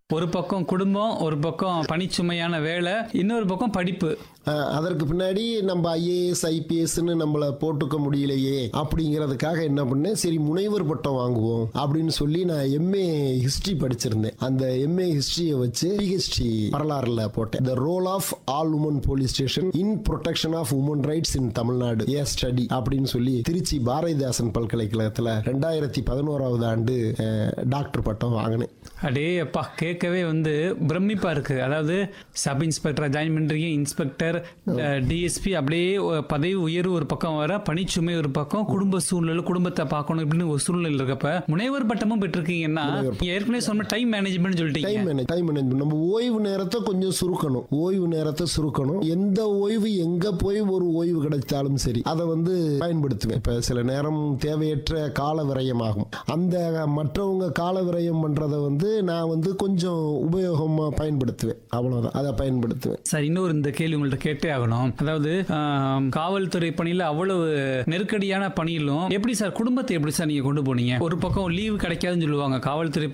ஒரு பக்கம் குடும்பம் ஒரு பக்கம் பணிச்சுமையான வேலை இன்னொரு பக்கம் படிப்பு அஹ், அதற்கு பின்னாடி நம்ம ஐஏஎஸ் ஐபிஎஸ்ன்னு நம்மளை போட்டுக்க முடியலையே அப்படிங்கிறதுக்காக என்ன பண்ணேன் சரி முனைவர் பட்டம் வாங்குவோம் அப்படின்னு சொல்லி நான் எம்ஏ ஹிஸ்டரி படிச்சிருந்தேன் அந்த எம்ஏ ஹிஸ்டரியை வச்சு பிஹெச்டி வரலாறுல போட்டேன் the role of all women police station in protection of women rights in Tamil Nadu a study அப்படின்னு சொல்லி திருச்சி பாரதிதாசன் பல்கலைக்கழகத்தில் ரெண்டாயிரத்தி பதினோராவது ஆண்டு அஹ், டாக்டர் பட்டம் வாங்கினேன் அடே அப்பா கேட்கவே வந்து பிரமிப்பா இருக்கு அதாவது சப் இன்ஸ்பெக்டரா ஜாயின் பண்றீங்க இன்ஸ்பெக்டர் டிஎஸ்பி அப்படியே ஒ- பதவி உயர்வு ஒரு பக்கம் வர பணிச்சுமை ஒரு பக்கம் குடும்ப சூழ்நிலை குடும்பத்தை பார்க்கணும் இப்படின்னு ஒரு சூழ்நிலை இருக்கப்ப முனைவர் பட்டமும் பெற்றிருக்கீங்கன்னா நீங்க ஏற்கனவே சொன்ன டைம் மேனேஜ்மெண்ட் சொல்லிட்டீங்க டைம் மேனேஜ் டைம் மேனேஜ்மெண்ட் நம்ம ஓய்வு நேரத்தை கொஞ்சம் சுருக்கணும் ஓய்வு நேரத்தை சுருக்கணும் எந்த ஓய்வு எங்க போய் ஒரு ஓய்வு கிடைச்சாலும் சரி அதை வந்து பயன்படுத்துவேன் இப்ப சில நேரம் தேவையற்ற கால விரயமாகும் அந்த மற்றவங்க கால விரயம் பண்றதை வந்து நான் வந்து கொஞ்சம் உபயோகமா பயன்படுத்துவேன் அவ்வளவுதான் அதை பயன்படுத்துவேன் சார் இன்னொரு இந்த கேள்வி உங்கள்ட்ட கேட்டே ஆகணும் அதாவது ஆம், காவல்துறை பணியில அவ்வளவு நெருக்கடியான பணியிலும் எப்படி சார் குடும்பத்தை எப்படி சார் நீங்க கொண்டு போனீங்க ஒரு பக்கம் லீவு கிடைக்காதுன்னு சொல்லுவாங்க காவல்துறை